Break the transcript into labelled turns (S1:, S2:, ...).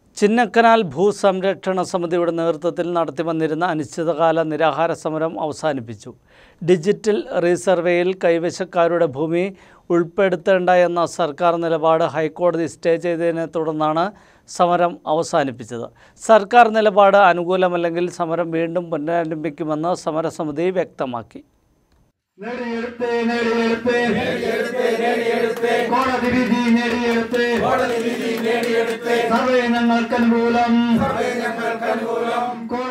S1: ചിന്നക്കനാൽ ഭൂസംരക്ഷണ സമിതിയുടെ നേതൃത്വത്തിൽ നടത്തിവന്നിരുന്ന അനിശ്ചിതകാല നിരാഹാര സമരം അവസാനിപ്പിച്ചു ഡിജിറ്റൽ റീസർവേയിൽ കൈവശക്കാരുടെ ഭൂമി ഉൾപ്പെടുത്തേണ്ട എന്ന സർക്കാർ നിലപാട് ഹൈക്കോടതി സ്റ്റേ ചെയ്തതിനെ തുടർന്നാണ് സമരം അവസാനിപ്പിച്ചത് സർക്കാർ നിലപാട് അനുകൂലമല്ലെങ്കിൽ സമരം വീണ്ടും പുനരാരംഭിക്കുമെന്ന് സമരസമിതി വ്യക്തമാക്കി
S2: നേടിയെടുത്ത് നേടിയെടുത്ത് കോടതി വിധി നേടിയെടുത്ത് സർവേ ഞങ്ങൾക്ക് അനുകൂലം കോടതി